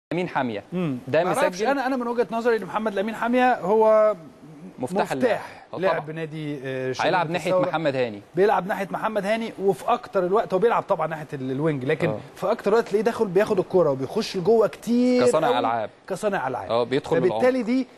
امين حاميه ده ما أعرفش، مسجل انا انا من وجهه نظري ان محمد الامين حاميه هو مفتاح اللعب مفتاح آه، لعب طبعا. بنادي آه، شباب هيلعب ناحيه الثورة. محمد هاني بيلعب ناحيه محمد هاني وفي اكتر الوقت هو بيلعب طبعا ناحيه ال- الوينج لكن آه. في اكتر الوقت تلاقيه داخل بياخد الكوره وبيخش لجوه كتير كصانع قوي ألعاب. كصانع العاب اه بيدخل فبالتالي دي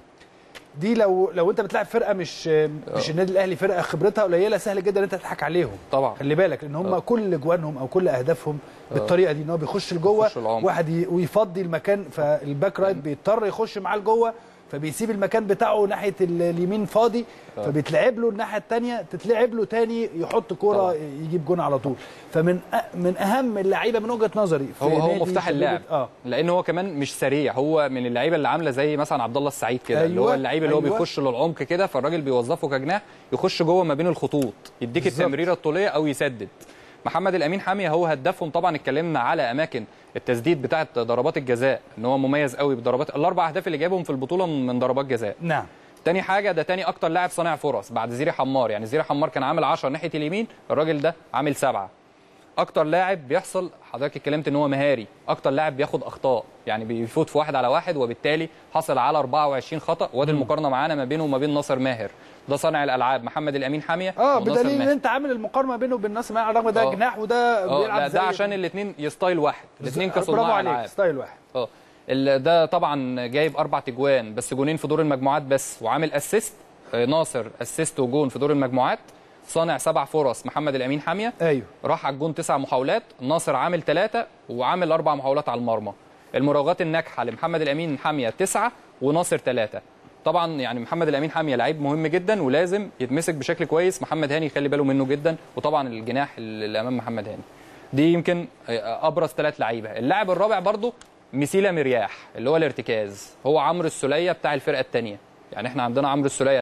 دي لو لو انت بتلعب فرقه مش مش النادي الاهلي فرقه خبرتها قليله سهل جدا ان انت تضحك عليهم طبعا خلي بالك لان هم آه. كل جوانهم او كل اهدافهم بالطريقه دي ان هو بيخش لجوه يخش العمق. واحد ي- ويفضي المكان فالباك رايت بيضطر يخش معاه لجوه فبيسيب المكان بتاعه ناحيه ال- اليمين فاضي فبيتلعب له الناحيه الثانيه تتلعب له تاني يحط كوره طبعا. يجيب جون على طول فمن أ- من اهم اللعيبه من وجهه نظري في هو هو نادي مفتاح شباب- اللعب اه لان هو كمان مش سريع هو من اللعيبه اللي عامله زي مثلا عبد الله السعيد كده اللي هو أيوة، اللعيب اللي هو أيوة. بيخش للعمق كده فالراجل بيوظفه كجناح يخش جوه ما بين الخطوط يديك بالظبط. التمريره الطوليه او يسدد محمد الامين حاميه هو هدافهم طبعا اتكلمنا على اماكن التسديد بتاعه ضربات الجزاء ان هو مميز قوي بضربات الاربع اهداف اللي جابهم في البطوله من ضربات جزاء نعم تاني حاجه ده تاني اكتر لاعب صانع فرص بعد زيري حمار يعني زيري حمار كان عامل 10 ناحيه اليمين الراجل ده عامل سبعة اكتر لاعب بيحصل حضرتك اتكلمت ان هو مهاري اكتر لاعب بياخد اخطاء يعني بيفوت في واحد على واحد وبالتالي حصل على 24 خطا وادي المقارنه معانا ما بينه وما بين ناصر ماهر ده صانع الالعاب محمد الامين حاميه اه وناصر بدليل ان ماهر. انت عامل المقارنه بينه وبين ناصر ماهر على الرغم ده آه. جناح وده اه بيلعب لا زي ده عشان الاثنين يستايل واحد الاثنين برافو كصناع عليك العاب ستايل واحد اه ال- ده طبعا جايب اربع تجوان بس جونين في دور المجموعات بس وعامل اسيست آه، ناصر اسيست وجون في دور المجموعات صانع سبع فرص محمد الامين حاميه ايوه راح على الجون تسع محاولات ناصر عامل ثلاثة وعامل أربع محاولات على المرمى المراوغات الناجحة لمحمد الأمين حامية تسعة وناصر ثلاثة طبعا يعني محمد الأمين حامية لعيب مهم جدا ولازم يتمسك بشكل كويس محمد هاني يخلي باله منه جدا وطبعا الجناح اللي أمام محمد هاني دي يمكن أبرز ثلاث لعيبة اللاعب الرابع برضو مسيلة مرياح اللي هو الارتكاز هو عمرو السولية بتاع الفرقة الثانية يعني احنا عندنا عمرو السولية